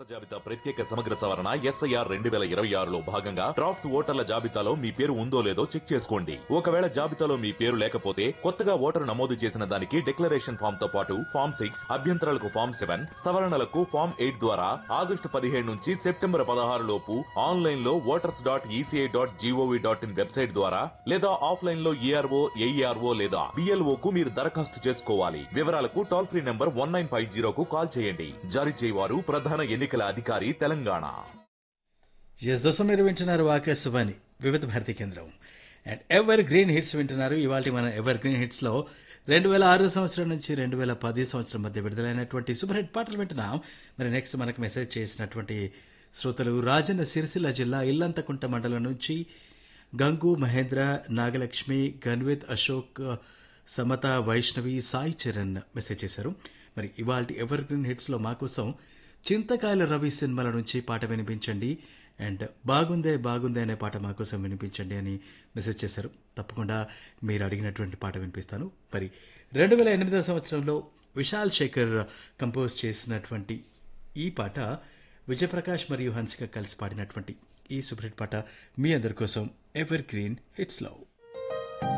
జాబితా ప్రత్యేక సమగ్ర సవరణ ఎస్ఐఆర్ రెండు వేల ఇరవై ఆరులో భాగంగా డ్రాఫ్ట్స్ ఓటర్ల జాబితాలో మీ పేరు ఉందో లేదో చెక్ చేసుకోండి ఒకవేళ జాబితాలో మీ పేరు లేకపోతే కొత్తగా ఓటరు నమోదు చేసిన దానికి డిక్లరేషన్ ఫామ్ తో పాటు ఫామ్ సిక్స్ అభ్యంతరాలకు ఫామ్ సెవెన్ సవరణలకు ఫామ్ ఎయిట్ ద్వారా ఆగస్టు పదిహేడు నుంచి సెప్టెంబర్ పదహారు లోపు ఆన్లైన్ లో voters dot ECI dot gov dot in website ద్వారా లేదా ఆఫ్లైన్ లో ఈఆర్ఓ ఏఈఆర్ఓ లేదా బిఎల్ఓ కు మీరు దరఖాస్తు చేసుకోవాలి వివరాలకు toll free number one nine five జీరోకు కాల్ చేయండి జారీ చేయవారు ప్రధాన ఎన్నికల అధికారి తెలంగాణ ఎస్ దోసం మీరు వింటున్నారు ఆకాశవాణి వివిధ భారతి కేంద్రం అండ్ ఎవర్ గ్రీన్ హిట్స్ వింటున్నారు ఇవాళ మన ఎవర్ గ్రీన్ హిట్స్లో రెండు వేల ఆరు సంవత్సరం నుంచి రెండు వేల పది సంవత్సరం మధ్య విడుదలైనటువంటి సూపర్ హిట్ పాటలు వింటున్నాం మరి నెక్స్ట్ మనకు మెసేజ్ చేసినటువంటి శ్రోతలు రాజన్న సిరిసిల్ల జిల్లా ఇల్లంతకుంట మండలం నుంచి గంగు మహేంద్ర నాగలక్ష్మి గన్విత్ అశోక్ సమత వైష్ణవి సాయి చరణ్ మెసేజ్ చేశారు మరి ఇవాళ ఎవర్ గ్రీన్ హిట్స్లో మా కోసం చింతకాయల రవి సినిమాల నుంచి పాట వినిపించండి అండ్ బాగుందే బాగుందే అనే పాట మా కోసం వినిపించండి అని మెసేజ్ చేశారు తప్పకుండా మీరు అడిగినటువంటి పాట వినిపిస్తాను మరి రెండు వేల ఎనిమిదవ సంవత్సరంలో విశాల్ శేఖర్ కంపోజ్ చేసినటువంటి ఈ పాట విజయప్రకాష్ మరియు హన్సిక కలిసి పాడినటువంటి ఈ సూపర్ హిట్ పాట మీ అందరి కోసం ఎవర్ గ్రీన్ హిట్స్ లవ్